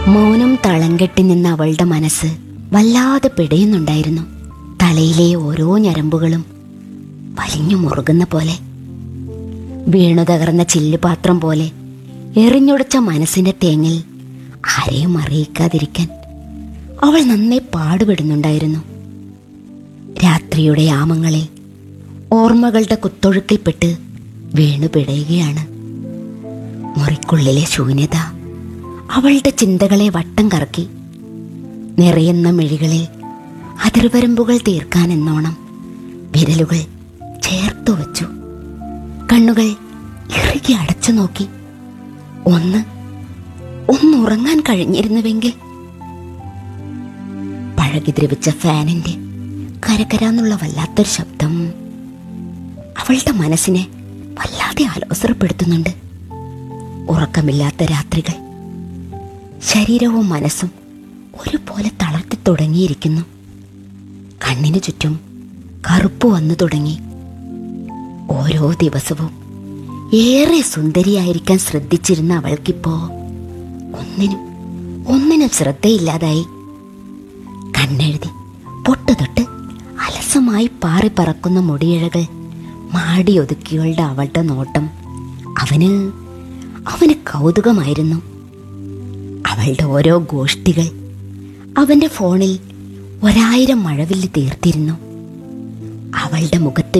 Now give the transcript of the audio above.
മൗനം തളം കെട്ടി നിന്ന അവളുടെ മനസ്സ് വല്ലാതെ പിടയുന്നുണ്ടായിരുന്നു തലയിലെ ഓരോ ഞരമ്പുകളും വലിഞ്ഞു മുറുകുന്ന പോലെ വീണു തകർന്ന ചില്ലുപാത്രം പോലെ എറിഞ്ഞൊടിച്ച മനസ്സിന്റെ തേങ്ങൽ ആരെയും അറിയിക്കാതിരിക്കാൻ അവൾ നന്നേ പാടുപെടുന്നുണ്ടായിരുന്നു രാത്രിയുടെ യാമങ്ങളിൽ ഓർമ്മകളുടെ കുത്തൊഴുക്കിൽപ്പെട്ട് വീണു പിടയുകയാണ് മുറിക്കുള്ളിലെ ശൂന്യത അവളുടെ ചിന്തകളെ വട്ടം കറക്കി നിറയുന്ന മിഴികളിൽ അതിർവരമ്പുകൾ തീർക്കാൻ എന്നോണം വിരലുകൾ ചേർത്തു വച്ചു കണ്ണുകൾ ഇറുകി അടച്ചു നോക്കി ഒന്ന് ഒന്നുറങ്ങാൻ കഴിഞ്ഞിരുന്നുവെങ്കിൽ പഴകി ദ്രവിച്ച ഫാനിന്റെ കരകരാന്നുള്ള വല്ലാത്തൊരു ശബ്ദം അവളുടെ മനസ്സിനെ വല്ലാതെ ആലോസരപ്പെടുത്തുന്നുണ്ട് ഉറക്കമില്ലാത്ത രാത്രികൾ ശരീരവും മനസ്സും ഒരുപോലെ തളർത്തി തുടങ്ങിയിരിക്കുന്നു കണ്ണിനു ചുറ്റും കറുപ്പ് വന്നു തുടങ്ങി ഓരോ ദിവസവും ഏറെ സുന്ദരിയായിരിക്കാൻ ശ്രദ്ധിച്ചിരുന്ന അവൾക്കിപ്പോ ഒന്നിനും ഒന്നിനും ശ്രദ്ധയില്ലാതായി കണ്ണെഴുതി പൊട്ടുതൊട്ട് അലസമായി പാറി പറക്കുന്ന മുടിയിഴകൾ മാടിയൊതുക്കിയവളുടെ അവളുടെ നോട്ടം അവന് അവന് കൗതുകമായിരുന്നു അവളുടെ ഓരോ ഗോഷ്ഠികൾ അവന്റെ ഫോണിൽ ഒരായിരം മഴവില്ല് തീർത്തിരുന്നു അവളുടെ മുഖത്ത്